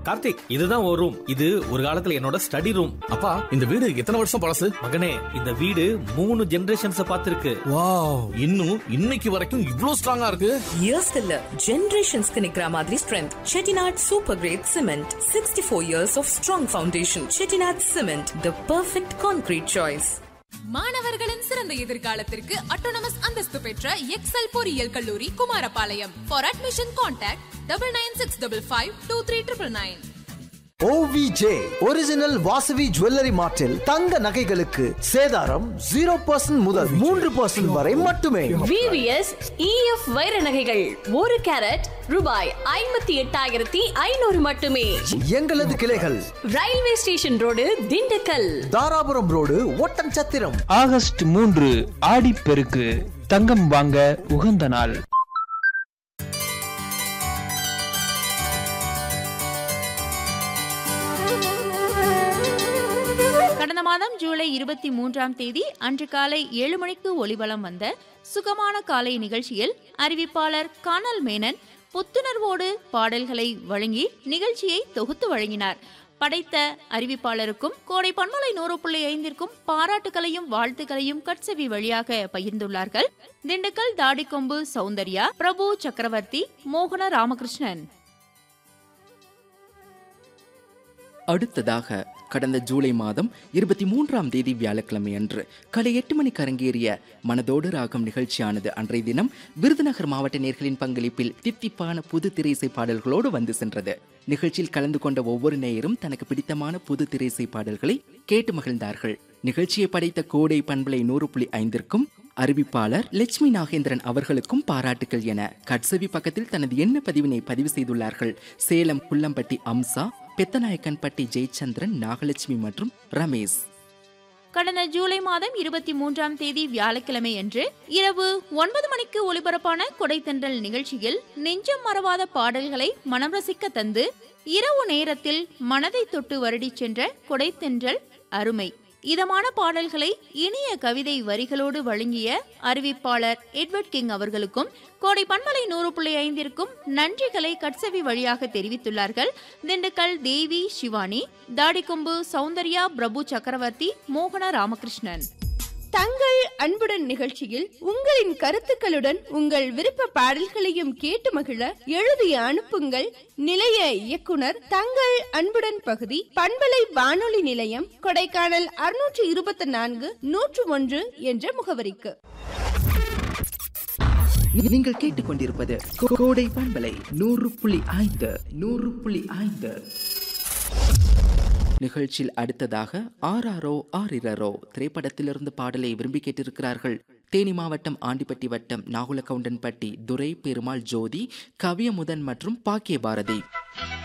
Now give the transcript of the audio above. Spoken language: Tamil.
கார்த்திக் இதுதான் ஒரு ரூம் இது ஒரு காலத்துல என்னோட ஸ்டடி ரூம் அப்பா இந்த வீடு எத்தனை வருஷம் பழசு மகனே இந்த வீடு மூணு ஜெனரேஷன்ஸ் பார்த்திருக்கு வாவ் இன்னும் இன்னைக்கு வரைக்கும் இவ்ளோ ஸ்ட்ராங்கா இருக்கு இயர்ஸ்க்கு இல்ல ஜெனரேஷன்ஸ்க்கு நிக்கிற மாதிரி strength Chettinad super great cement sixty four years of strong foundation Chettinad cement the perfect concrete choice மாணவர்களின் சிறந்த எதிர்காலத்திற்கு அட்டோனமஸ் அந்தஸ்து பெற்ற எக்ஸல் பொறியியல் கல்லூரி Kumarapalayam for admission contact double nine six double five two three triple nine OVJ original Vasavi jewellery மார்ட்டில் தங்க நகைகளுக்கு சேதாரம் ஜீரோ பர்சன்ட் முதல் மூன்று பர்சன்ட் வரை மட்டுமே விவிஎஸ் இஎஃப் வைர நகைகள் ஒரு கேரட் ரூபாய் ஐம்பத்தி எட்டாயிரத்தி ஐநூறு மட்டுமே எங்களது கிளைகள் railway station road Dindigul Dharapuram road Oddanchatram August மூன்று ஆடிப்பெருக்கு தங்கம் வாங்க உகந்த நாள் கடந்த மாதம் ஜூலை இருபத்தி மூன்றாம் தேதி அன்று காலை ஏழு மணிக்கு ஒளிவலம் வந்த சுகமான காலை நிகழ்ச்சியில் அறிவிப்பாளர் கானல் மேனன் புத்துணர்வோடு பாடல்களை வழங்கி நிகழ்ச்சியை தொகுத்து வழங்கினார் படைத்த அறிவிப்பாளருக்கும் கோடை பன்மலை நூறு புள்ளி ஐந்திற்கும் பாராட்டுகளையும் வாழ்த்துக்களையும் கட்செவி வழியாக பகிர்ந்துள்ளார்கள் திண்டுக்கல் தாடிக்கொம்பு சௌந்தர்யா பிரபு சக்கரவர்த்தி மோகன ராமகிருஷ்ணன் அடுத்ததாக கடந்த ஜூலை மாதம் இருபத்தி மூன்றாம் தேதி வியாழக்கிழமை அன்று காலை எட்டு மணிக்கு அரங்கேறிய மனதோடு ராகம் நிகழ்ச்சியானது அன்றைய தினம் விருதுநகர் மாவட்ட நேர்களின் பங்களிப்பில் தித்திப்பான புது திரைசை பாடல்களோடு வந்து சென்றது நிகழ்ச்சியில் கலந்து கொண்ட ஒவ்வொரு நேயரும் தனக்கு பிடித்தமான புது திரைசை பாடல்களை கேட்டு மகிழ்ந்தார்கள் நிகழ்ச்சியை படைத்த கோடை பண்பலை நூறு புள்ளி ஐந்திற்கும் அறிவிப்பாளர் லட்சுமி நாகேந்திரன் அவர்களுக்கும் பாராட்டுகள் என கட்சவி பக்கத்தில் தனது எண்ண பதிவினை பதிவு செய்துள்ளார்கள் சேலம் குள்ளம்பட்டி அம்சா பெத்தநாயக்கன்பட்டி ஜெயச்சந்திரன் நாகலட்சுமி மற்றும் ரமேஷ் கடந்த ஜூலை மாதம் இருபத்தி மூன்றாம் தேதி வியாழக்கிழமை அன்று இரவு ஒன்பது மணிக்கு ஒளிபரப்பான கொடைத்தன்றல் நிகழ்ச்சியில் நெஞ்சம் மறவாத பாடல்களை மனம் ரசிக்க தந்து இரவு நேரத்தில் மனதை தொட்டு வருடிச் சென்ற கொடைத்தன்றல் அருமை இதமான பாடல்களை இனிய கவிதை வரிகளோடு வழங்கிய அறிவிப்பாளர் எட்வர்ட் கிங் அவர்களுக்கும் கோடை பன்மலை நூறு புள்ளி ஐந்திற்கும் நன்றிகளை கட்சவி வழியாக தெரிவித்துள்ளார்கள் திண்டுக்கல் தேவி சிவானி தாடிக்கொம்பு சௌந்தர்யா பிரபு சக்கரவர்த்தி மோகன ராமகிருஷ்ணன் தங்கள் அன்புடன் நிகழ்ச்சியில் உங்களின் கருத்துக்களுடன் உங்கள் விருப்ப பாடல்களையும் கேட்டு மகிழ எழுதி அனுப்புங்கள் நிலைய இயக்குனர் தங்கள் அன்புடன் பகுதி பண்பலை வானொலி நிலையம் கொடைக்கானல் அறுநூற்று இருபத்தி நான்கு நூற்று ஒன்று என்ற முகவரிக்கு நீங்கள் கேட்டுக்கொண்டிருப்பது கோ- கோடை பண்பலை நூறு புள்ளி ஐந்து நூறு புள்ளி ஐந்து நிகழ்ச்சியில் அடுத்ததாக ஆராரோ ஆரிரரோ திரைப்படத்திலிருந்து பாடலை விரும்பி கேட்டிருக்கிறார்கள் தேனி மாவட்டம் ஆண்டிப்பட்டி வட்டம் நாகுலகவுண்டன்பட்டி துரை பெருமாள் ஜோதி கவியமுதன் மற்றும் பாக்கிய பாரதி